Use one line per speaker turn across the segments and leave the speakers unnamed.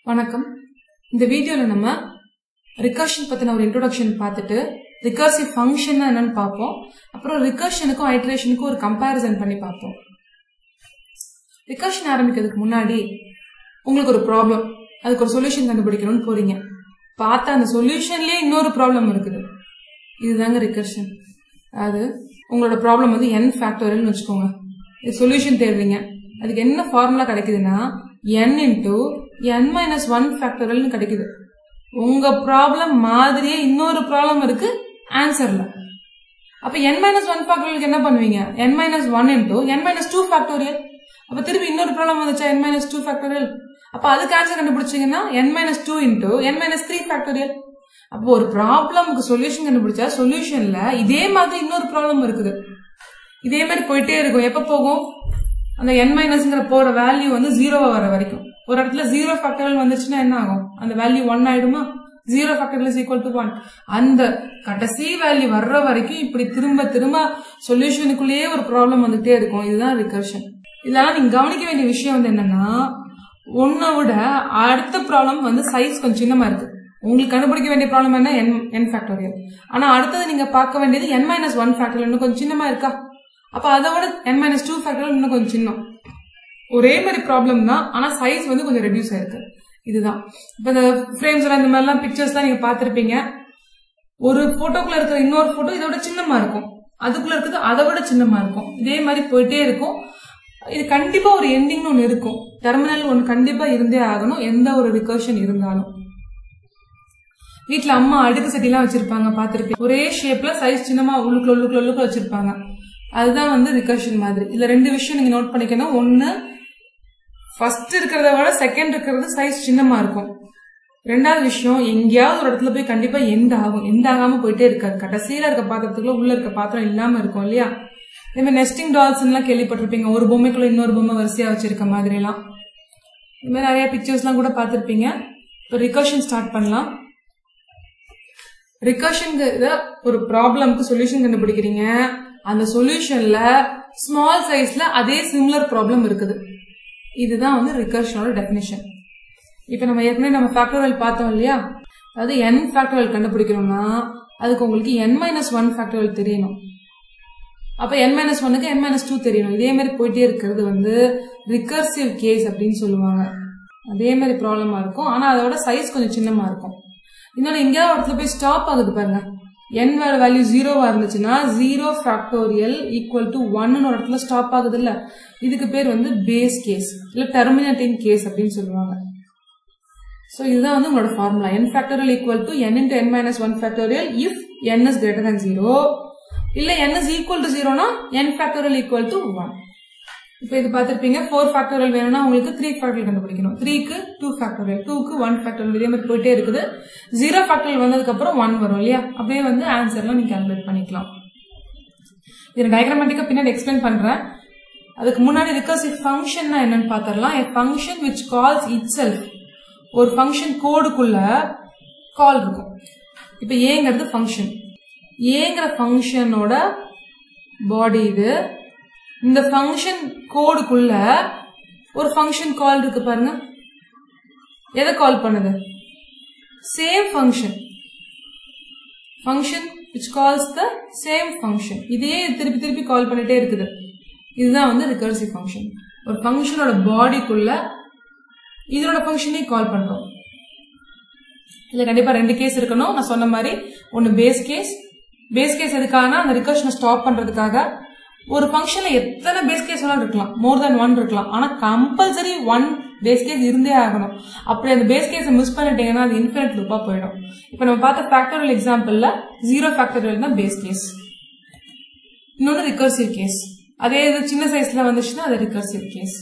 வணக்கம் இந்த வீடியோவில் நம்ம ரிகர்ஷன் பற்றின ஒரு இன்ட்ரோடக்ஷன் பார்த்துட்டு ரிகர்சிவ் ஃபங்க்ஷன் என்னன்னு பார்ப்போம் அப்புறம் ரிகர்ஷனுக்கும் ஐட்ரேஷனுக்கும் ஒரு கம்பேரிசன் பண்ணி பார்ப்போம் ரிகர்ஷன் ஆரம்பிக்கிறதுக்கு முன்னாடி உங்களுக்கு ஒரு ப்ராப்ளம் அதுக்கு ஒரு சொல்யூஷன் கண்டுபிடிக்கணும்னு போறீங்க பார்த்தா அந்த சொல்யூஷன்லேயே இன்னொரு ப்ராப்ளம் இருக்குது இதுதாங்க ரிகர்ஷன் அது உங்களோட ப்ராப்ளம் வந்து என் ஃபேக்டோரியல்னு வச்சுக்கோங்க இது சொல்யூஷன் தேடுறீங்க அதுக்கு என்ன ஃபார்முலா கிடைக்குதுன்னா n into n minus one ஃபேக்டோரியல்னு கிடைக்குது உங்க ப்ராப்ளம் மாதிரியே இன்னொரு ப்ராப்ளம் இருக்கு ஆன்சர்ல அப்ப n மைனஸ் ஒன் ஃபேக்டோரியலுக்கு என்ன பண்ணுவீங்க n minus one into n minus two factorial அப்ப திருப்பி இன்னொரு ப்ராப்ளம் வந்துச்சா n மைனஸ் டூ ஃபேக்டோரியல் அப்ப அதுக்கு ஆன்சர் கண்டுபிடிச்சீங்கன்னா n minus two into n minus three factorial அப்போ ஒரு ப்ராப்ளம்க்கு சொல்யூஷன் கண்டுபிடிச்சா சொல்யூஷன்ல இதே மாதிரி இன்னொரு ப்ராப்ளம் இருக்குது இதே மாதிரி போயிட்டே இருக்கும் எப்ப போகும் அந்த n மைனஸ்ங்கிற போற வேல்யூ வந்து ஜீரோவா வர வரைக்கும் ஒரு இடத்துல ஜீரோ ஃபேக்டரியல் வந்துச்சுன்னா என்ன ஆகும் அந்த வேல்யூ ஒன் ஆயிடுமா zero factorial is equal to one அந்த கடைசி வேல்யூ வர்ற வரைக்கும் இப்படி திரும்ப திரும்ப சொல்யூஷனுக்குள்ளேயே ஒரு ப்ராப்ளம் வந்துட்டே இருக்கும் இதுதான் ரிகர்ஷன் இதெல்லாம் நீங்க கவனிக்க வேண்டிய விஷயம் வந்து என்னன்னா ஒன்னை விட அடுத்த ப்ராப்ளம் வந்து சைஸ் கொஞ்சம் சின்னமா இருக்கு உங்களுக்கு கண்டுபிடிக்க வேண்டிய ப்ராப்ளம் என்ன என் என் ஃபேக்டோரியல் ஆனா அடுத்தது நீங்க பார்க்க வேண்டியது என் மைனஸ் ஒன் ஃபேக்டரியல் இன்னும் கொஞ்சம் சின்னமா இருக்கா அப்ப அதை விட என் மைனஸ் டூ ஃபேக்டரியல் இன்னும் கொஞ்சம் சின்னம் ஒரே மாதிரி ப்ராப்ளம் தான் ஆனா சைஸ் வந்து கொஞ்சம் ரெடியூஸ் ஆயிருக்கு இதுதான் இப்ப இந்த ஃப்ரேம்ஸ் எல்லாம் இந்த மாதிரிலாம் பிக்சர்ஸ் தான் நீங்க பார்த்திருப்பீங்க ஒரு போட்டோக்குள்ள இருக்கிற இன்னொரு போட்டோ இதை விட சின்னமா இருக்கும் அதுக்குள்ள இருக்கிறது அதை விட சின்னமா இருக்கும் இதே மாதிரி போயிட்டே இருக்கும் இது கண்டிப்பா ஒரு எண்டிங்னு ஒன்று இருக்கும் டெர்மினல் ஒன்று கண்டிப்பா இருந்தே ஆகணும் எந்த ஒரு ரிகர்ஷன் இருந்தாலும் வீட்ல அம்மா அடுக்கு சட்டிலாம் வச்சிருப்பாங்க பார்த்திருப்பீங்க ஒரே ஷேப்ல சைஸ் சின்னமா உள்ளுக்குள்ள உள்ளுக்குள்ள உள்ளுக்குள்ள வச்சிருப்பாங்க அதுதான் வந்து ரிகர்ஷன் மாதிரி இதுல ரெண்டு விஷயம் நீங்க நோட் பண்ணிக்கணும் ஒன்னு ஃபர்ஸ்ட் இருக்கிறத விட செகண்ட் இருக்கிறது சைஸ் சின்னமா இருக்கும் ரெண்டாவது விஷயம் எங்கேயாவது ஒரு இடத்துல போய் கண்டிப்பா எந்த ஆகும் எந்த ஆகாம போயிட்டே இருக்காது கடைசியில இருக்க பாத்திரத்துக்குள்ள உள்ள இருக்க பாத்திரம் இல்லாம இருக்கும் இல்லையா இதே மாதிரி நெஸ்டிங் டால்ஸ் எல்லாம் கேள்விப்பட்டிருப்பீங்க ஒரு பொம்மைக்குள்ள இன்னொரு பொம்மை வரிசையா வச்சிருக்க மாதிரி எல்லாம் இது மாதிரி நிறைய பிக்சர்ஸ் எல்லாம் கூட பார்த்திருப்பீங்க இப்போ ரிகர்ஷன் ஸ்டார்ட் பண்ணலாம் ரிகர்ஷன்ங்கிறத ஒரு ப்ராப்ளம்க்கு சொல்யூஷன் கண்டுபிடிக்கிறீங்க அந்த சொல்யூஷன்ல ஸ்மால் சைஸ்ல அதே சிமிலர் ப்ராப்ளம் இருக்குது இதுதான் வந்து ரிகர்ஷனோட டெபினிஷன் இப்போ நம்ம ஏற்கனவே நம்ம ஃபேக்டோரியல் பார்த்தோம் இல்லையா அதாவது என் ஃபேக்டோரியல் கண்டுபிடிக்கணும்னா அதுக்கு உங்களுக்கு என் மைனஸ் ஒன் ஃபேக்டோரியல் தெரியணும் அப்போ என் மைனஸ் ஒன்னுக்கு என் மைனஸ் டூ தெரியணும் இதே மாதிரி போயிட்டே இருக்கிறது வந்து ரிகர்சிவ் கேஸ் அப்படின்னு சொல்லுவாங்க அதே மாதிரி ப்ராப்ளமா இருக்கும் ஆனா அதோட சைஸ் கொஞ்சம் சின்னமா இருக்கும் இன்னொன்று எங்கேயாவது இடத்துல போய் ஸ்டாப் ஆகுது பாருங்க n வேல்யூ ஜீரோவா இருந்துச்சுன்னா ஜீரோ ஃபேக்டோரியல் ஈக்குவல் டு ஒன்னு ஒரு இடத்துல ஸ்டாப் ஆகுது இல்ல இதுக்கு பேர் வந்து பேஸ் கேஸ் இல்ல டெர்மினேட்டிங் கேஸ் அப்படின்னு சொல்லுவாங்க ஸோ இதுதான் வந்து உங்களோட formula n factorial equal to n into n minus one factorial if n is greater than zero இல்ல n இஸ் ஈக்குவல் டு ஜீரோனா n factorial equal to one இப்போ இது பார்த்துருப்பீங்க ஃபோர் ஃபேக்டோரியல் வேணும்னா உங்களுக்கு த்ரீ ஃபேக்டோரியல் கண்டுபிடிக்கணும் த்ரீக்கு டூ ஃபேக்டோரியல் டூக்கு ஒன் ஃபேக்டோரியல் இதே மாதிரி போயிட்டே இருக்குது ஜீரோ ஃபேக்டோரியல் வந்ததுக்கு அப்புறம் ஒன் வரும் இல்லையா அப்படியே வந்து ஆன்சர்லாம் நீங்க கால்குலேட் பண்ணிக்கலாம் இதை டயக்ராமேட்டிக்கா பின்னாடி எக்ஸ்பிளைன் பண்றேன் அதுக்கு முன்னாடி ரிகர்சிவ் ஃபங்க்ஷன்னா என்னன்னு பார்த்தரலாம் a function which calls itself ஒரு ஃபங்க்ஷன் கோடுக்குள்ள கால் இருக்கும் இப்போ ஏங்கிறது ஃபங்க்ஷன் ஏங்கிற ஃபங்க்ஷனோட பாடி இது இந்த ஃபங்க்ஷன் கோடுக்குள்ள ஒரு ஃபங்க்ஷன் கால் இருக்கு பாருங்க எதை கால் பண்ணுது same function function which calls the same function இதையே திருப்பி திருப்பி கால் பண்ணிட்டே இருக்குது இதுதான் வந்து ரிகர்சிவ் ஃபங்க்ஷன் ஒரு ஃபங்க்ஷனோட பாடிக்குள்ள இதனோட ஃபங்க்ஷனே கால் பண்றோம் இதுல கண்டிப்பா ரெண்டு கேஸ் இருக்கணும் நான் சொன்ன மாதிரி ஒன்னு பேஸ் கேஸ் பேஸ் கேஸ் எதுக்காகனா அந்த ரிகர்ஷனை ஸ்டாப் பண்றதுக்காக ஒரு ஃபங்க்ஷன்ல எத்தனை பேஸ் கேஸ் வேணாலும் இருக்கலாம் மோர் தென் ஒன் இருக்கலாம் ஆனா கம்பல்சரி ஒன் பேஸ் கேஸ் இருந்தே ஆகணும் அப்படி அந்த பேஸ் கேஸை மிஸ் பண்ணிட்டீங்கன்னா அது இன்ஃபினிட் லூப்பா போயிடும் இப்போ நம்ம பார்த்த ஃபேக்டரியல் எக்ஸாம்பிள்ல ஜீரோ ஃபேக்டரியல் தான் பேஸ் கேஸ் இன்னொன்று ரிகர்சிவ் கேஸ் அதே இது சின்ன சைஸ்ல வந்துச்சுன்னா அது ரிகர்சிவ் கேஸ்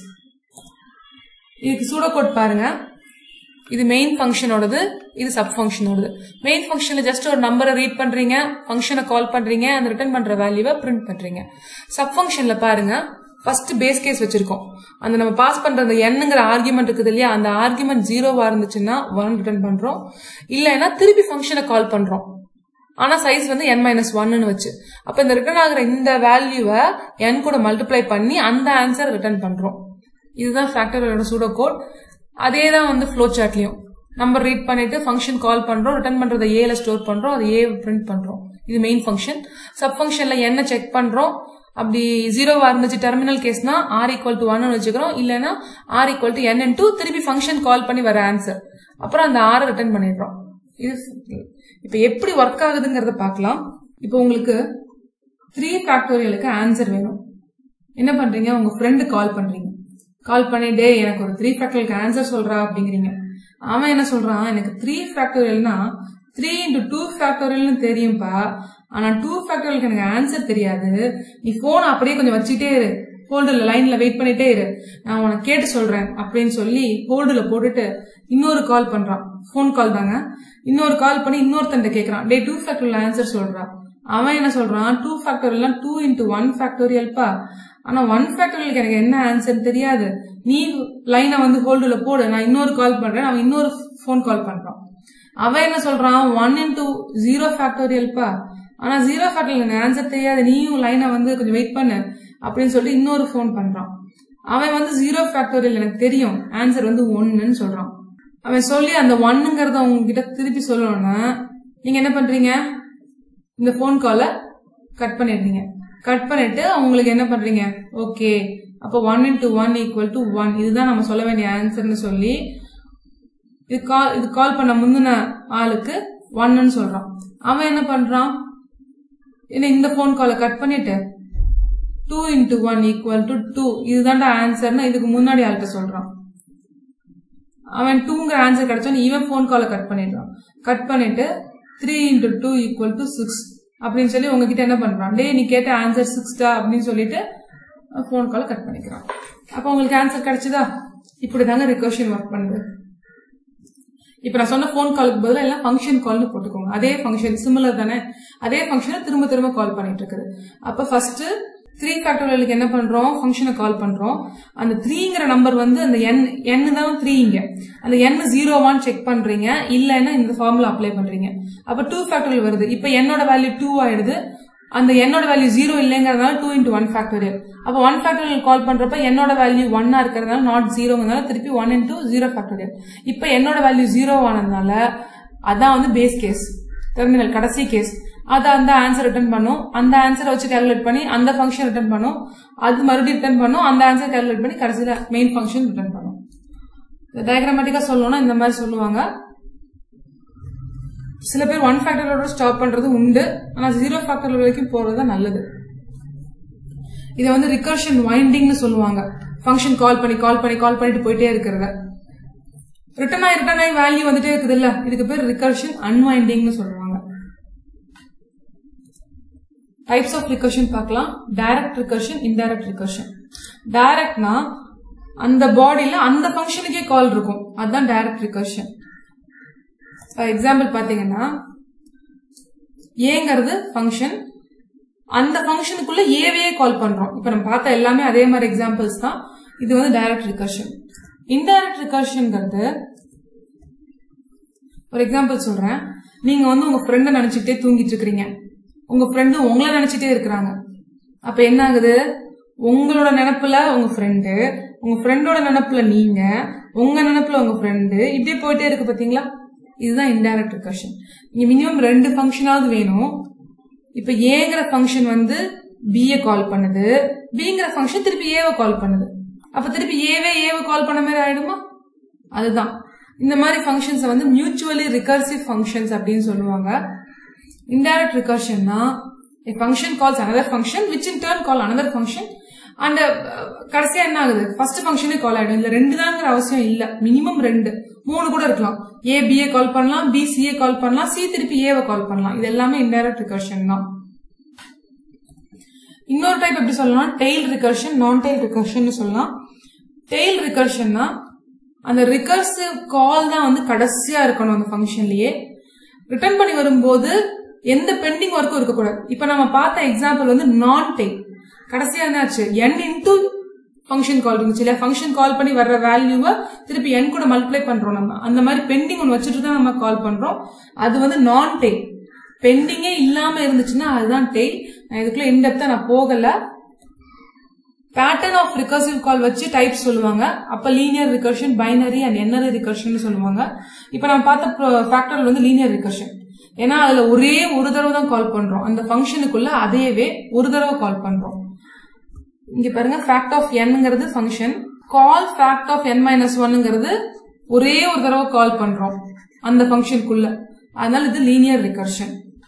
இதுக்கு சூடோ கோட் பாருங்க இது மெயின் ஃபங்க்ஷனோடது இது சப் ஃபங்க்ஷனோடது மெயின் ஃபங்க்ஷன்ல ஜஸ்ட் ஒரு நம்பரை ரீட் பண்றீங்க ஃபங்க்ஷனை கால் பண்றீங்க அந்த ரிட்டர்ன் பண்ற வேல்யூவை பிரிண்ட் பண்றீங்க சப் ஃபங்க்ஷன்ல பாருங்க ஃபர்ஸ்ட் பேஸ் கேஸ் வச்சிருக்கோம் அந்த நம்ம பாஸ் பண்ற அந்த எண்ணுங்கிற ஆர்குமெண்ட் இருக்குது இல்லையா அந்த ஆர்குமெண்ட் ஜீரோவா இருந்துச்சுன்னா ஒன் ரிட்டர்ன் பண்றோம் இல்லைன்னா திருப்பி ஃபங்க்ஷனை கால் பண்றோம் ஆனா சைஸ் வந்து n மைனஸ் ஒன்னு வச்சு அப்ப இந்த ரிட்டர்ன் ஆகுற இந்த வேல்யூவை n கூட மல்டிப்ளை பண்ணி அந்த ஆன்சர் ரிட்டர்ன் பண்றோம் இதுதான் ஃபேக்டரியோட சூடோ கோட் அதே தான் வந்து ஃப்ளோ சார்ட்லயும் நம்பர் ரீட் பண்ணிட்டு ஃபங்க்ஷன் கால் பண்றோம் ரிட்டர்ன் பண்றதை ஏல ஸ்டோர் பண்றோம் அதை ஏ பிரிண்ட் பண்றோம் இது மெயின் ஃபங்க்ஷன் சப் ஃபங்க்ஷன்ல என்ன செக் பண்றோம் அப்படி ஜீரோவா இருந்துச்சு டெர்மினல் கேஸ்னா ஆர் ஈக்குவல் டு ஒன்னு வச்சுக்கிறோம் இல்லைன்னா R equal to n two திருப்பி ஃபங்க்ஷன் கால் பண்ணி வர ஆன்சர் அப்புறம் அந்த ஆரை ரிட்டர்ன் பண்ணிடுறோம் இது இப்போ எப்படி ஒர்க் ஆகுதுங்கிறத பார்க்கலாம் இப்போ உங்களுக்கு த்ரீ ஃபேக்டோரியலுக்கு ஆன்சர் வேணும் என்ன பண்றீங்க உங்க ஃப்ரெண்டு கால் பண்றீங்க கால் பண்ணி டே எனக்கு ஒரு த்ரீ ஃபேக்டோரியலுக்கு ஆன்சர் சொல்றா அப்படிங்கிறீங்க அவன் என்ன சொல்றான் எனக்கு த்ரீ ஃபேக்டோரியல்னா த்ரீ இன்டூ டூ ஃபேக்டோரியல்னு தெரியும்பா ஆனா டூ ஃபேக்டோரியலுக்கு எனக்கு ஆன்சர் தெரியாது நீ போன் அப்படியே கொஞ்சம் வச்சுட்டே இரு ஹோல்டில் லைன்ல வெயிட் பண்ணிட்டே இரு நான் உனக்கு கேட்டு சொல்றேன் அப்படின்னு சொல்லி ஹோல்டில் போட்டுட்டு இன்னொரு கால் பண்றான் ஃபோன் கால் தாங்க இன்னொரு கால் பண்ணி இன்னொருத்தன்ட்ட கேட்கறான் டே டூ ஃபேக்டோரியல் ஆன்சர் சொல்றான் அவன் என்ன சொல்றான் டூ ஃபேக்டோரியல்னா டூ இன்டூ ஒன் ஃபேக்டோரியல்ப்பா ஆனா ஒன் ஃபேக்டோரியலுக்கு எனக்கு என்ன ஆன்சர் தெரியாது நீ லைனை வந்து ஹோல்டுல போடு நான் இன்னொரு கால் பண்றேன் அவன் இன்னொரு ஃபோன் கால் பண்றான் அவன் என்ன சொல்றான் ஒன் இன்டூ ஜீரோ ஃபேக்டோரியல்ப்பா ஆனா ஜீரோ ஃபேக்டோரியல் எனக்கு ஆன்சர் தெரியாது நீயும் லைனை வந்து கொஞ்சம் வெயிட் பண்ணு அப்படின்னு சொல்லிட்டு இன்னொரு ஃபோன் பண்றான் அவன் வந்து ஜீரோ ஃபேக்டோரியல் எனக்கு தெரியும் ஆன்சர் வந்து ஒன்னுன்னு சொல்றான் அவன் சொல்லி அந்த ஒன்னுங்கிறத உங்ககிட்ட திருப்பி சொல்லணும்னா நீங்க என்ன பண்றீங்க இந்த ஃபோன் காலை கட் பண்ணிடுறீங்க கட் பண்ணிட்டு அவங்களுக்கு என்ன பண்றீங்க ஓகே அப்போ one into one equal to one இதுதான் நம்ம சொல்ல வேண்டிய ஆன்சர்னு சொல்லி இது கால் இது கால் பண்ண முந்தின ஆளுக்கு ஒன்னு சொல்றான் அவன் என்ன பண்றான் என்ன இந்த ஃபோன் காலை கட் பண்ணிட்டு two into one equal to two இதுதான்டா ஆன்சர்னு இதுக்கு முன்னாடி ஆள்கிட்ட சொல்றான் அவன் டூங்கிற ஆன்சர் கிடைச்சோன்னு இவன் ஃபோன் காலை கட் பண்ணிடுறான் கட் பண்ணிட்டு three into two equal to six அப்படின்னு சொல்லி உங்ககிட்ட என்ன பண்றான் டே நீ கேட்ட ஆன்சர் சிக்ஸ்டா அப்படின்னு சொல்லிட்டு ஃபோன் காலை கட் பண்ணிக்கிறான் அப்போ உங்களுக்கு ஆன்சர் கிடைச்சதா இப்படி தாங்க ரிகர்ஷன் ஒர்க் பண்ணுது இப்போ நான் சொன்ன ஃபோன் காலுக்கு பதிலாக எல்லாம் ஃபங்க்ஷன் கால்னு போட்டுக்கோங்க அதே ஃபங்க்ஷன் சிமிலர் தானே அதே ஃபங்க்ஷனை திரும்ப திரும்ப கால் பண்ணிட்டு இருக்குது அப்போ ஃபர்ஸ்ட் த்ரீ ஃபேக்டோரியலுக்கு என்ன பண்றோம் ஃபங்க்ஷனை கால் பண்றோம் அந்த த்ரீங்கிற நம்பர் வந்து அந்த என் என் தான் த்ரீ இங்க அந்த என் ஜீரோவான்னு செக் பண்றீங்க இல்லைன்னா இந்த ஃபார்முலா அப்ளை பண்றீங்க அப்ப டூ ஃபேக்டோரியல் வருது இப்ப என்னோட வேல்யூ டூ ஆயிடுது அந்த என்னோட வேல்யூ ஜீரோ இல்லைங்கிறதுனால டூ இன்டூ ஒன் ஃபேக்டோரியல் அப்போ ஒன் ஃபேக்டோரியல் கால் பண்றப்ப என்னோட வேல்யூ ஒன்னா இருக்கிறதுனால நாட் ஜீரோங்கிறதுனால திருப்பி ஒன் இன்டூ ஜீரோ ஃபேக்டோரியல் இப்போ என்னோட வேல்யூ ஜீரோ ஆனதுனால அதான் வந்து பேஸ் கேஸ் டெர்மினல் கடைசி கேஸ் அதை அந்த ஆன்சர் ரிட்டர்ன் பண்ணும் அந்த ஆன்சரை வச்சு கேல்குலேட் பண்ணி அந்த ஃபங்க்ஷன் ரிட்டர்ன் பண்ணும் அது மறுபடியும் ரிட்டர்ன் பண்ணும் அந்த ஆன்சர் கேல்குலேட் பண்ணி கடைசியில் மெயின் ஃபங்க்ஷன் ரிட்டர்ன் பண்ணும் டயக்ராமேட்டிக்கா சொல்லணும்னா இந்த மாதிரி சொல்லுவாங்க சில பேர் ஒன் ஃபேக்டரோட ஸ்டாப் பண்றது உண்டு ஆனா ஜீரோ ஃபேக்டர் வரைக்கும் போறது தான் நல்லது இதை வந்து ரிகர்ஷன் வைண்டிங்னு சொல்லுவாங்க ஃபங்க்ஷன் கால் பண்ணி கால் பண்ணி கால் பண்ணிட்டு போயிட்டே இருக்கிறத ரிட்டர்ன் ஆகி ரிட்டர்ன் ஆகி வேல்யூ வந்துட்டே இருக்குது இல்ல இதுக்கு பேர் ரிகர்ஷன் அன்வைண்டிங்னு சொல்லுவாங்க டைப்ஸ் ஆஃப் ரிகர்ஷன் பார்க்கலாம் டைரக்ட் ரிகர்ஷன் இன்டைரக்ட் ரிகர்ஷன் டைரக்ட்னா அந்த பாடியில அந்த ஃபங்க்ஷனுக்கே கால் இருக்கும் அதுதான் டைரக்ட் ரிகர்ஷன் ஃபார் எக்ஸாம்பிள் பாத்தீங்கன்னா ஏங்கிறது ஃபங்க்ஷன் அந்த ஃபங்க்ஷனுக்குள்ள ஏவையே கால் பண்றோம் இப்ப நம்ம பார்த்த எல்லாமே அதே மாதிரி எக்ஸாம்பிள்ஸ் தான் இது வந்து டைரக்ட் ரிகர்ஷன் இன்டைரக்ட் ரிகர்ஷன்ங்கிறது ஒரு எக்ஸாம்பிள் சொல்றேன் நீங்க வந்து உங்க ஃப்ரெண்டை நினைச்சிட்டே தூங்கிட்டு இருக்கிறீங்க உங்க ஃப்ரெண்டு உங்களை நினைச்சிட்டே இருக்கிறாங்க அப்ப என்ன ஆகுது உங்களோட நினப்புல உங்க ஃப்ரெண்டு உங்க ஃப்ரெண்டோட நினப்புல நீங்க உங்க நினப்புல உங்க ஃப்ரெண்டு இப்படியே போயிட்டே இருக்கு பாத்தீங்களா இதுதான் இன்டைரக்ட் ரிகர்ஷன் இங்க மினிமம் ரெண்டு ஃபங்க்ஷனாவது வேணும் இப்ப ஏங்கிற ஃபங்க்ஷன் வந்து பிஏ கால் பண்ணுது பிங்கிற ஃபங்க்ஷன் திருப்பி ஏவை கால் பண்ணுது அப்ப திருப்பி ஏவே ஏவை கால் பண்ண மாதிரி ஆயிடுமா அதுதான் இந்த மாதிரி ஃபங்க்ஷன்ஸை வந்து மியூச்சுவலி ரிகர்சிவ் ஃபங்க்ஷன்ஸ் அப்படின்னு சொல்லுவாங்க இன்டைரக்ட் ரிகர்ஷன்னா a function calls another function which in turn call another function and கடைசியா என்ன ஆகுது ஃபர்ஸ்ட் ஃபங்க்ஷனே கால் ஆயிடும் இல்ல ரெண்டு தாங்கிற அவசியம் இல்ல மினிமம் ரெண்டு மூணு கூட இருக்கலாம் ஏ பிஏ கால் பண்ணலாம் பி சிஏ கால் பண்ணலாம் சி திருப்பி ஏவை கால் பண்ணலாம் இது எல்லாமே இன்டைரக்ட் ரிகர்ஷன் தான் இன்னொரு டைப் எப்படி சொல்லலாம் டெய்ல் ரிகர்ஷன் நான் டெய்ல் ரிகர்ஷன் சொல்லலாம் டெய்ல் ரிகர்ஷன்னா அந்த ரிகர்சிவ் கால் தான் வந்து கடைசியா இருக்கணும் அந்த ஃபங்க்ஷன்லயே ரிட்டர்ன் பண்ணி வரும்போது எந்த பெண்டிங் ஒர்க்கும் இருக்கக்கூடாது இப்ப நம்ம பார்த்த எக்ஸாம்பிள் வந்து நான் டெய்ல் கடைசியா என்னாச்சு என் இன்டூ ஃபங்க்ஷன் கால் இருந்துச்சு இல்லையா ஃபங்க்ஷன் கால் பண்ணி வர்ற வேல்யூவை திருப்பி என் கூட மல்டிப்ளை பண்றோம் நம்ம அந்த மாதிரி பெண்டிங் ஒன்று வச்சுட்டு தான் நம்ம கால் பண்றோம் அது வந்து நான் டெய்ல் பெண்டிங்கே இல்லாம இருந்துச்சுன்னா அதுதான் டெய்ல் நான் இதுக்குள்ள இன்டெப்தா நான் போகல பேட்டர்ன் ஆஃப் ரிகர்சிவ் கால் வச்சு டைப் சொல்லுவாங்க அப்ப linear recursion binary and nary recursion சொல்லுவாங்க இப்ப நம்ம பார்த்த ஃபேக்டர் வந்து லீனியர் ரிகர்ஷன் ஏன்னா அதுல ஒரே ஒரு தடவை தான் கால் பண்றோம் அந்த ஃபங்க்ஷனுக்குள்ள அதேவே ஒரு தடவை கால் பண்றோம் இங்க பாருங்க ஃபேக்ட் ஆஃப் என்ங்கிறது function call fact of n minus ஒன்னுங்கிறது ஒரே ஒரு தடவை கால் பண்றோம் அந்த ஃபங்க்ஷனுக்குள்ள அதனால இது லீனியர் ரிகர்ஷன்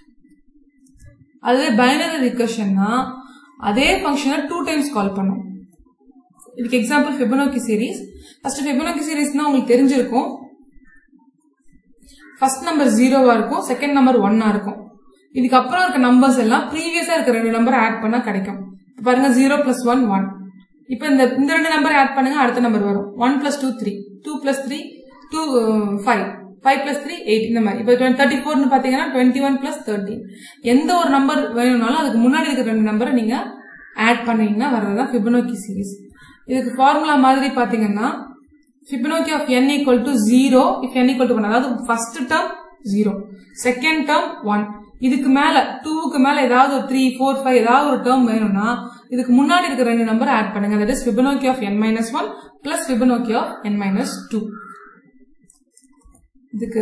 அதுவே பைனரி ரிகர்ஷன்னா அதே ஃபங்க்ஷனை டூ டைம்ஸ் கால் பண்ணும் இதுக்கு example Fibonacci series first Fibonacci சீரீஸ்னா உங்களுக்கு தெரிஞ்சிருக்கும் ஃபர்ஸ்ட் நம்பர் ஜீரோவா இருக்கும் செகண்ட் நம்பர் ஒன்னா இருக்கும் இதுக்கு அப்புறம் இருக்க நம்பர்ஸ் எல்லாம் ப்ரீவியஸா இருக்க ரெண்டு நம்பர் ஆட் பண்ணா கிடைக்கும் இப்ப பாருங்க ஜீரோ பிளஸ் ஒன் ஒன் இப்ப இந்த இந்த ரெண்டு நம்பர் ஆட் பண்ணுங்க அடுத்த நம்பர் வரும் one plus two three two plus three two five five plus three eight இந்த மாதிரி இப்போ தேர்ட்டி ஃபோர்னு பாத்தீங்கன்னா டுவெண்ட்டி ஒன் பிளஸ் தேர்ட்டின் எந்த ஒரு நம்பர் வேணும்னாலும் அதுக்கு முன்னாடி இருக்கிற ரெண்டு நம்பரை நீங்க ஆட் பண்ணீங்கன்னா வர்றதுதான் ஃபிபனோக்கி சீரிஸ் இதுக்கு ஃபார்முலா மாதிரி பாத்தீங்கன்னா Fibonacci of n equal to 0 if n equal to 1 அதாவது first term 0 second term 1 இதுக்கு மேல 2க்கு மேல ஏதாவது ஒரு 3 4 5 ஏதாவது ஒரு term வேணும்னா இதுக்கு முன்னாடி இருக்கிற ரெண்டு நம்பர் ஆட் பண்ணுங்க that is Fibonacci of n minus 1 plus Fibonacci of n minus 2 இதுக்கு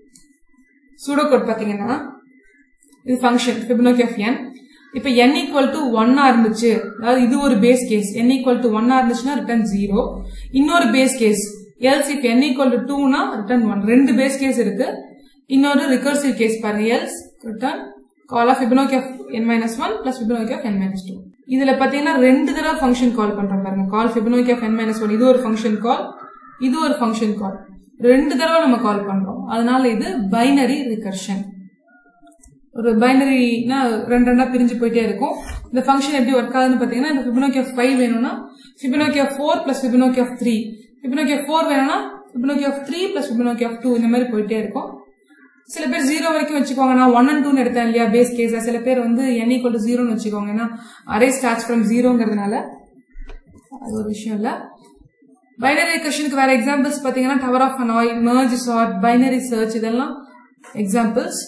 சூடோ கோட் பாத்தீங்கன்னா இது ஃபங்க்ஷன் Fibonacci of n இப்ப n ஈக்குவல் டு ஒன்னா இருந்துச்சு அதாவது இது ஒரு base case n equal to ஒன்னா இருந்துச்சுன்னா ரிட்டர்ன் ஜீரோ இன்னொரு base case else if n equal to டூனா ரிட்டர்ன் ஒன் ரெண்டு பேஸ் கேஸ் இருக்கு இன்னொரு ரிகர்சிவ் கேஸ் பாருங்க else return call of Fibonacci of n minus 1 plus Fibonacci of n minus 2 இதுல பாத்தீங்கன்னா ரெண்டு தடவை ஃபங்க்ஷன் கால் பண்றோம் பாருங்க கால் Fibonacci of n minus 1 இது ஒரு ஃபங்க்ஷன் கால் இது ஒரு ஃபங்க்ஷன் கால் ரெண்டு தடவை நம்ம கால் பண்றோம் அதனால இது பைனரி ரிகர்ஷன் ஒரு பைனரினா ரெண்டு ரெண்டா பிரிஞ்சு போயிட்டே இருக்கும் இந்த ஃபங்க்ஷன் எப்படி ஒர்க் ஆகுதுன்னு பாத்தீங்கன்னா இந்த Fibonacci of 5 வேணும்னா Fibonacci of 4 plus Fibonacci of 3 Fibonacci of 4 வேணும்னா Fibonacci of 3 plus Fibonacci of 2 இந்த மாதிரி போயிட்டே இருக்கும் சில பேர் ஜீரோ வரைக்கும் வச்சுக்கோங்க நான் ஒன் அண்ட் டூன்னு எடுத்தேன் இல்லையா பேஸ் கேஸ் சில பேர் வந்து n ஈக்குவல் டு ஜீரோன்னு வச்சுக்கோங்க ஏன்னா அரே ஸ்டார்ட்ஸ் ஃப்ரம் ஜீரோங்கிறதுனால அது ஒரு விஷயம் இல்ல பைனரி கொஸ்டினுக்கு வேற எக்ஸாம்பிள்ஸ் பாத்தீங்கன்னா tower of Hanoi merge sort binary search இதெல்லாம் எக்ஸாம்பிள்ஸ்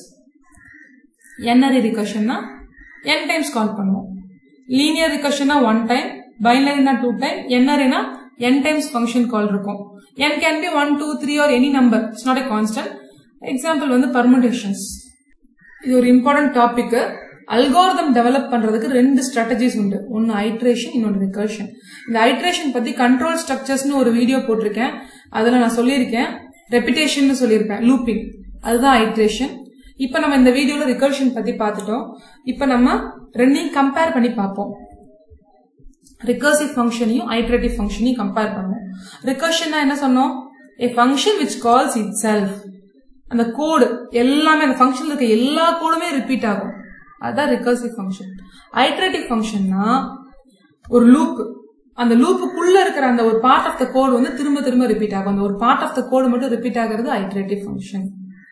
என்ஆர்இ ரிகர்ஷன்னா n டைம்ஸ் கால் பண்ணுவோம் லீனியர் ரிகர்ஷன்னா ஒன் டைம் பைனரினா டூ டைம் என்ஆர்இனா n டைம்ஸ் ஃபங்க்ஷன் கால் இருக்கும் n can be one two three or any number it's not a constant example வந்து permutations இது ஒரு இம்பார்ட்டன்ட் டாபிக் அல்காரிதம் டெவலப் பண்றதுக்கு ரெண்டு ஸ்ட்ராட்டஜிஸ் உண்டு ஒன்னு ஐட்ரேஷன் இன்னொன்று ரிகர்ஷன் இந்த ஐட்ரேஷன் பத்தி கண்ட்ரோல் ஸ்ட்ரக்சர்ஸ்னு ஒரு வீடியோ போட்டிருக்கேன் அதுல நான் சொல்லியிருக்கேன் ரெப்பிடேஷன் சொல்லியிருப்பேன் லூப்பிங் அதுதான் ஐட்ரேஷன் இப்ப நம்ம இந்த வீடியோல ரிகர்ஷன் பத்தி பார்த்துட்டோம் இப்ப நம்ம ரெண்டையும் கம்பேர் பண்ணி பார்ப்போம் ரிகர்சிவ் ஃபங்க்ஷனையும் ஐட்ரேட்டிவ் ஃபங்க்ஷனையும் கம்பேர் பண்ணுவோம் ரிகர்ஷன்னா என்ன சொன்னோம் a function which calls itself அந்த கோடு எல்லாமே அந்த ஃபங்க்ஷன்ல இருக்க எல்லா கோடுமே ரிப்பீட் ஆகும் அதுதான் ரிகர்சிவ் ஃபங்க்ஷன் ஐட்ரேட்டிவ் ஃபங்க்ஷன்னா ஒரு லூப் அந்த லூப்புக்குள்ள இருக்கிற அந்த ஒரு பார்ட் ஆஃப் த கோடு வந்து திரும்ப திரும்ப ரிப்பீட் ஆகும் அந்த ஒரு பார்ட் ஆஃப் த கோடு மட்டும் ரிப்பீட் ஆகிறது ஐட்ரேட்டிவ் ஃபங்க்ஷன்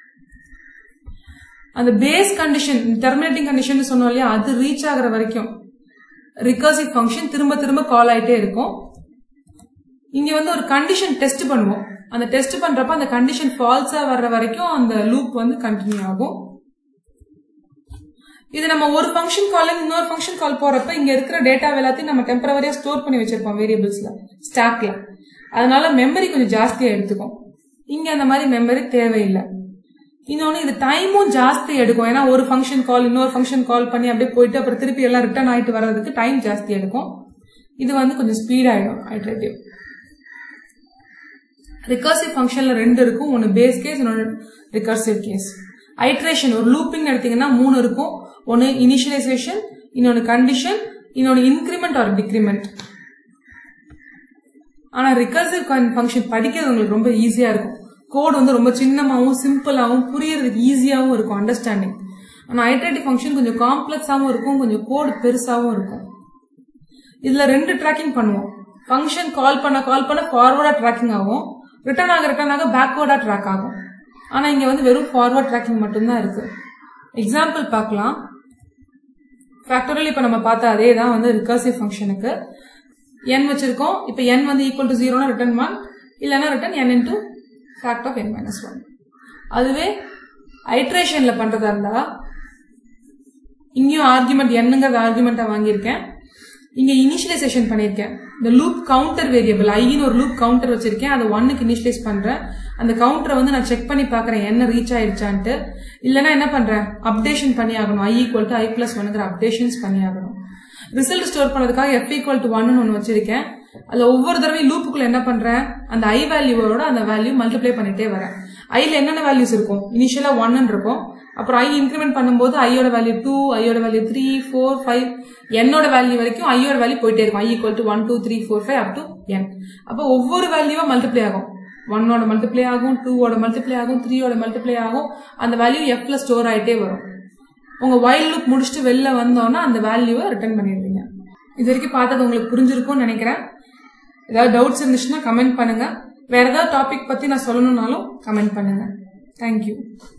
அந்த பேஸ் கண்டிஷன் டெர்மினேட்டிங் கண்டிஷன் சொன்னோம் இல்லையா அது ரீச் ஆகுற வரைக்கும் ரிகர்சிவ் ஃபங்க்ஷன் திரும்ப திரும்ப கால் ஆயிட்டே இருக்கும் இங்க வந்து ஒரு கண்டிஷன் டெஸ்ட் பண்ணுவோம் அந்த டெஸ்ட் பண்றப்ப அந்த கண்டிஷன் ஃபால்ஸா வர்ற வரைக்கும் அந்த லூப் வந்து கண்டினியூ ஆகும் இது நம்ம ஒரு ஃபங்க்ஷன் கால் இன்னொரு ஃபங்க்ஷன் கால் போறப்ப இங்க இருக்கிற டேட்டா எல்லாத்தையும் நம்ம டெம்பரவரியா ஸ்டோர் பண்ணி வச்சிருப்போம் வேரியபிள்ஸ்ல ஸ்டாக்ல அதனால மெமரி கொஞ்சம் ஜாஸ்தியா எடுத்துக்கும் இங்க அந்த மாதிரி மெமரி தேவையில்லை இன்னொன்னு இது டைமும் ஜாஸ்தி எடுக்கும் ஏன்னா ஒரு ஃபங்க்ஷன் கால் இன்னொரு ஃபங்க்ஷன் கால் பண்ணி அப்படியே போயிட்டு அப்புறம் திருப்பி எல்லாம் ரிட்டர்ன் ஆயிட்டு வர்றதுக்கு டைம் ஜாஸ்தி எடுக்கும் இது வந்து கொஞ்சம் ஸ்பீட் ஆயிடும் ஐட்ரேட்டிவ் ரிகர்சிவ் ஃபங்க்ஷன்ல ரெண்டு இருக்கும் ஒன்னு பேஸ் கேஸ் இன்னொன்று ரிகர்சிவ் கேஸ் ஐட்ரேஷன் ஒரு லூப்பிங் எடுத்தீங்கன்னா மூணு இருக்கும் ஒன்னு இனிஷியலைசேஷன் இன்னொன்னு கண்டிஷன் இன்னொன்னு இன்க்ரிமெண்ட் ஆர் டிக்ரிமெண்ட் ஆனா ரிகர்சிவ் ஃபங்க்ஷன் படிக்கிறது உங்களுக்கு ரொம்ப ஈஸியா இருக்கும் கோட் வந்து ரொம்ப சின்னமாவும் சிம்பிளாவும் புரியறதுக்கு ஈஸியாவும் இருக்கும் அண்டர்ஸ்டாண்டிங் ஆனா ஐட்ரேட்டிவ் ஃபங்க்ஷன் கொஞ்சம் காம்ப்ளெக்ஸாவும் இருக்கும் கொஞ்சம் கோடு பெருசாவும் இருக்கும் இதுல ரெண்டு ட்ராக்கிங் பண்ணுவோம் ஃபங்க்ஷன் கால் பண்ண கால் பண்ண ஃபார்வர்டா ட்ராக்கிங் ஆகும் ரிட்டர்ன் ஆக ரிட்டர்ன் ஆக பேக்வர்டா ட்ராக் ஆகும் ஆனா இங்க வந்து வெறும் ஃபார்வர்ட் ட்ராக்கிங் மட்டும்தான் இருக்கு எக்ஸாம்பிள் பார்க்கலாம் ஃபேக்டோரியல் இப்ப நம்ம பார்த்த அதே தான் வந்து ரிகர்சிவ் ஃபங்க்ஷனுக்கு n வச்சிருக்கோம் இப்ப n வந்து ஈக்குவல் டு ஜீரோனா ரிட்டர்ன் ஒன் இல்லைன்னா return n into fact of n minus one அதுவே ஐட்ரேஷன்ல பண்றதா இருந்தா இங்கேயும் ஆர்குமெண்ட் என்னங்கிறது ஆர்குமெண்டா வாங்கியிருக்கேன் இங்க இனிஷியலைசேஷன் பண்ணிருக்கேன் இந்த லூப் கவுண்டர் வேரியபிள் ஐன்னு ஒரு லூப் கவுண்டர் வச்சிருக்கேன் அதை ஒன்னுக்கு இனிஷியலைஸ் பண்றேன் அந்த கவுண்டரை வந்து நான் செக் பண்ணி பாக்குறேன் என்ன ரீச் ஆயிடுச்சான்ட்டு இல்லைன்னா என்ன பண்றேன் அப்டேஷன் பண்ணி ஆகணும் I equal to I plus ஒன்னுங்கிற அப்டேஷன்ஸ் பண்ணி ஆகணும் ரிசல்ட் ஸ்டோர் பண்ணதுக்காக எஃப் ஈக்குவல் டு ஒன்னு ஒன்று வச்சிருக்கேன் அதுல ஒவ்வொரு தடவையும் லூப்புக்குள்ள என்ன பண்றேன் அந்த ஐ வேல்யூவோட அந்த வேல்யூ மல்டிப்ளை பண்ணிட்டே வரேன் ஐல என்னென்ன வேல்யூஸ் இருக்கும் இனிஷியலா ஒன்னு இருக்கும் அப்புறம் ஐ இன்க்ரிமெண்ட் பண்ணும்போது ஐயோட வேல்யூ டூ ஐயோட வேல்யூ த்ரீ ஃபோர் ஃபைவ் என்னோட வேல்யூ வரைக்கும் ஐயோட வேல்யூ போயிட்டே இருக்கும் I equal to one two three four five up to n அப்போ ஒவ்வொரு வேல்யூவா மல்டிப்ளை ஆகும் ஒன்னோட மல்டிப்ளை ஆகும் டூவோட மல்டிப்ளை ஆகும் த்ரீயோட மல்டிப்ளை ஆகும் அந்த வேல்யூ எஃப்ல ஸ்டோர் ஆயிட்டே வரும் உங்க வைல்ட் லுக் முடிச்சுட்டு வெளில வந்தோம்னா அந்த வேல்யூவை ரிட்டர்ன் பண்ணிடுவீங்க இது வரைக்கும் பார்த்தது உங்களுக்கு புரிஞ்சிருக்கும்னு நினைக்கிறேன் ஏதாவது டவுட்ஸ் இருந்துச்சுன்னா கமெண்ட் பண்ணுங்க வேற ஏதாவது டாபிக் பத்தி நான் சொல்லணும்னாலும் கமெண்ட் பண்ணுங்க தேங்க்யூ